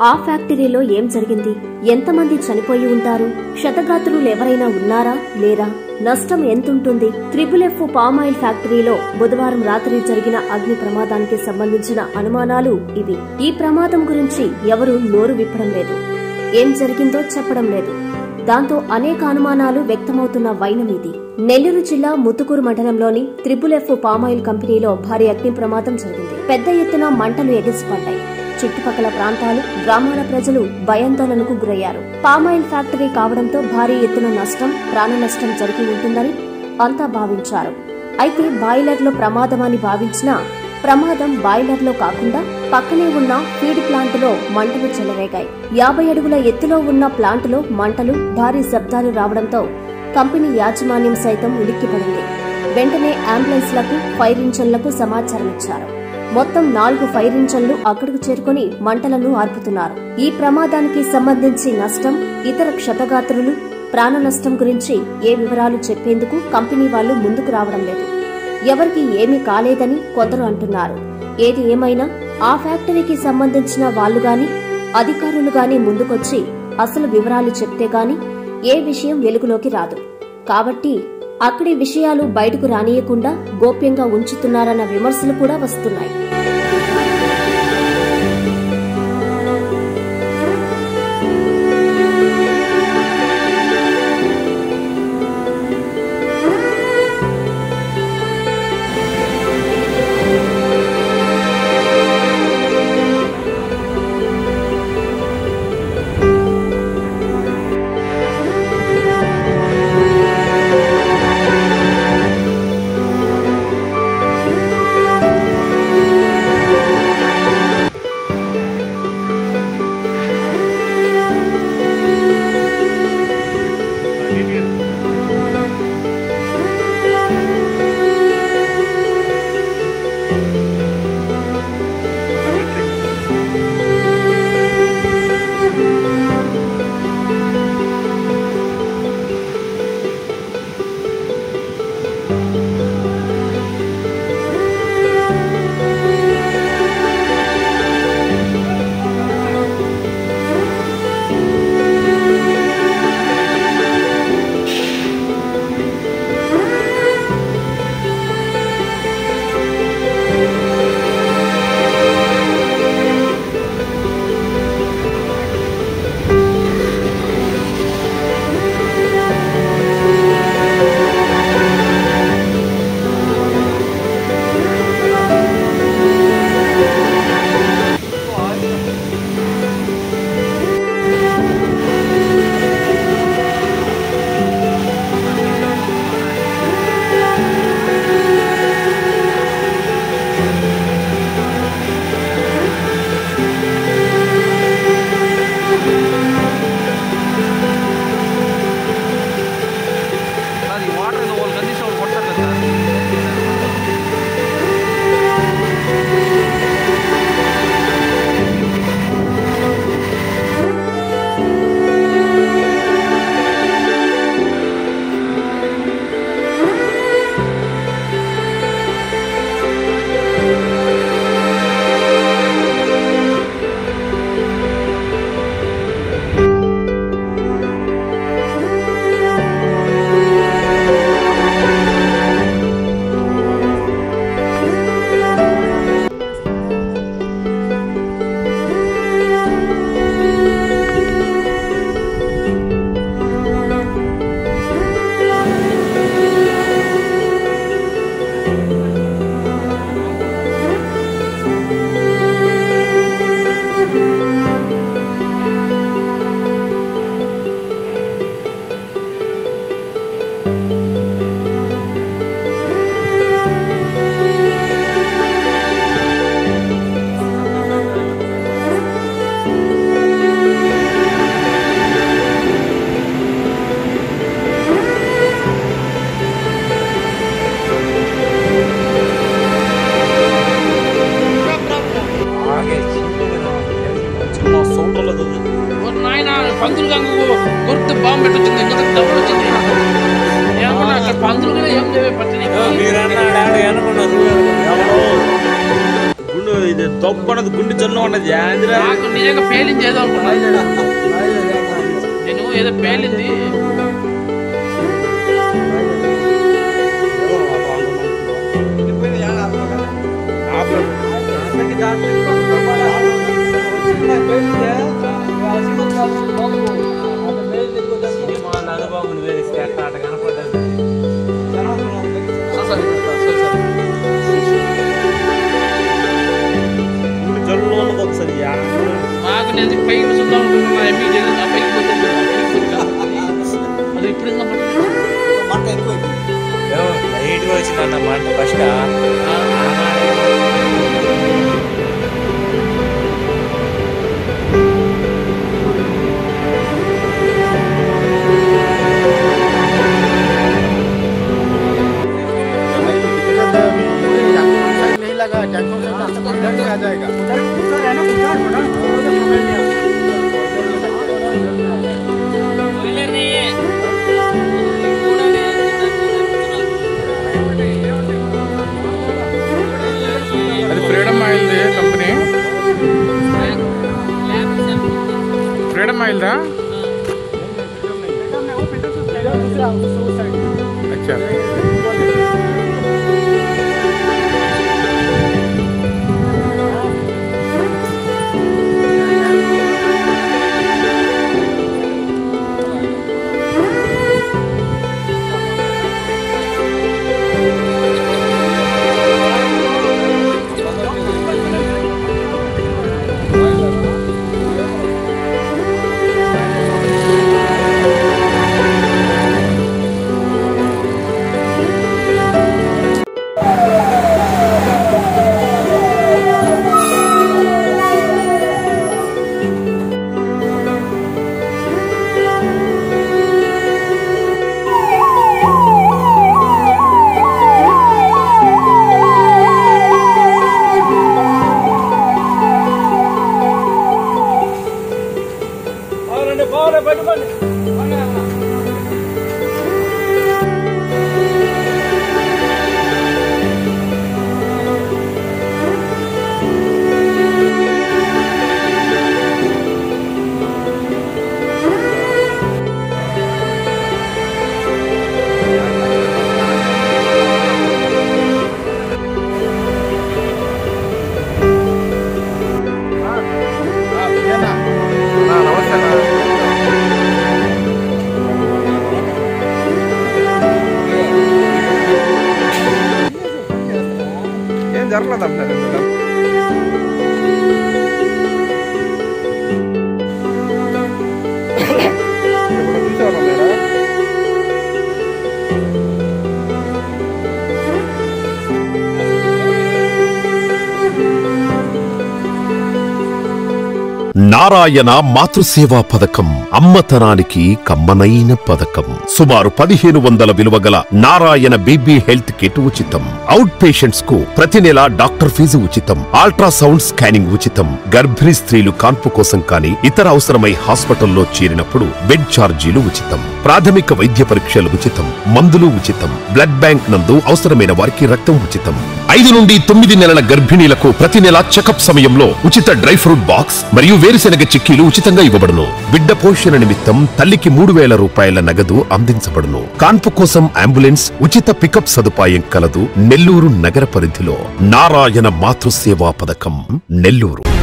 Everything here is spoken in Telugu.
ఆ ఫ్యాక్టరీలో ఏం జరిగింది ఎంతమంది చనిపోయి ఉంటారు క్షతగాత్రులు ఎవరైనా ఉన్నారా లేరా నష్టం ఎంతుంటుంది త్రిపుల్ ఎఫ్ పామాయిల్ ఫ్యాక్టరీలో బుధవారం రాత్రి జరిగిన అగ్ని ప్రమాదానికి సంబంధించిన అనుమానాలు ఇవి ఈ ప్రమాదం గురించి ఎవరూ నోరు విప్పడం లేదు ఏం జరిగిందో చెప్పడం లేదు దాంతో అనేక అనుమానాలు వ్యక్తమవుతున్న వైనం ఇది నెల్లూరు జిల్లా ముత్తుకూరు మండలంలోని త్రిపుల్ ఎఫ్ పామాయిల్ కంపెనీలో భారీ అగ్ని ప్రమాదం జరిగింది పెద్ద ఎత్తున మంటలు ఎగిసిపడ్డాయి చుట్టుపక్కల ప్రాంతాలు గ్రామాల ప్రజలు భయాందోళనకు గురయ్యారు పామాయిల్ ఫ్యాక్టరీ కావడంతో భారీ ఎత్తున నష్టం ప్రాణ నష్టం జరిగి ఉంటుందని అంతా భావించారు అయితే బాయిలర్లో ప్రమాదమని భావించినా ప్రమాదం బాయిలర్లో కాకుండా పక్కనే ఉన్న ఫీడ్ ప్లాంటులో మంటలు చెలరేగాయి యాభై అడుగుల ఎత్తులో ఉన్న ప్లాంటులో మంటలు భారీ శబ్దాలు రావడంతో కంపెనీ యాజమాన్యం సైతం ఉలిక్కిపడింది వెంటనే అంబులెన్స్లకు ఫైర్ ఇంజన్లకు సమాచారం ఇచ్చారు మొత్తం నాలుగు ఫైర్ ఇంజన్లు అక్కడికి చేరుకుని మంటలను ఆర్పుతున్నారు ఈ ప్రమాదానికి సంబంధించి నష్టం ఇతర క్షతగాత్రులు ప్రాణ నష్టం గురించి ఏ వివరాలు చెప్పేందుకు కంపెనీ వాళ్ళు ముందుకు రావడం లేదు ఎవరికి ఏమీ కాలేదని కొందరు అంటున్నారు ఏది ఏమైనా ఆ ఫ్యాక్టరీకి సంబంధించిన వాళ్ళు గాని అధికారులు గాని ముందుకొచ్చి అసలు వివరాలు చెప్తే గాని ఏ విషయం వెలుగులోకి రాదు కాబట్టి అక్కడి విషయాలు బయటకు రానియకుండా గోప్యంగా ఉంచుతున్నారన్న విమర్శలు కూడా వస్తున్నాయి గొప్ప గుండె జొన్న ఉన్నది ఏందిరా నాకు నిజంగా పేలింది ఏదో అనుకున్నా నేను ఏదో పేలింది సరే, సరే, సరే, సరే. గుండె జొన్న ఉన్నది ఒకసారి ఏందిరా? నాకు నేను పైకి చూద్దాం అనుకుంటున్నా ఎంపీ జరిగింది ఆ పైకి పోతుంది అది ఇప్పుడు ఇంకా పట్టుకుంటా. లైట్ గా వచ్చిందన్న మాట ఫస్ట్ नहीं लगा टेंशन से आ जाएगा అది ఫ్రీడమ్ ఆయిల్ది కంపెనీ ఫ్రీడమ్ ఆయిల్దా అచ్చా నమస్తే ఏం జరగలేదు అంటారు ఇప్పుడు చూసేవాళ్ళం లేదా నారాయణ మాతృసేవా పథకం అమ్మతనానికి కమ్మనైన పథకం సుమారు పదిహేను వందల విలువ గల నారాయణ బేబీ హెల్త్ కిట్ ఉచితం అవుట్ పేషెంట్స్ కు ప్రతి నెల డాక్టర్ ఫీజు ఉచితం అల్ట్రాసౌండ్ స్కానింగ్ ఉచితం గర్భిణీ స్త్రీలు కాన్పు కోసం కానీ ఇతర అవసరమై హాస్పిటల్లో చేరినప్పుడు బెడ్ ఛార్జీలు ఉచితం ప్రాథమిక వైద్య పరీక్షలు ఉచితం మందులు ఉచితం బ్లడ్ బ్యాంక్ నందు అవసరమైన వారికి రక్తం ఉచితం ఐదు నుండి తొమ్మిది నెలల గర్భిణీలకు ప్రతి నెల చెకప్ సమయంలో ఉచిత డ్రై ఫ్రూట్ బాక్స్ మరియు వేరుశెనగ చిక్కీలు ఉచితంగా ఇవ్వబడును బిడ్డ పోషణ నిమిత్తం తల్లికి మూడు వేల రూపాయల నగదు అందించబడును కాన్పు కోసం అంబులెన్స్ ఉచిత పికప్ సదుపాయం కలదు నెల్లూరు నగర పరిధిలో నారాయణ మాతృసేవా పథకం నెల్లూరు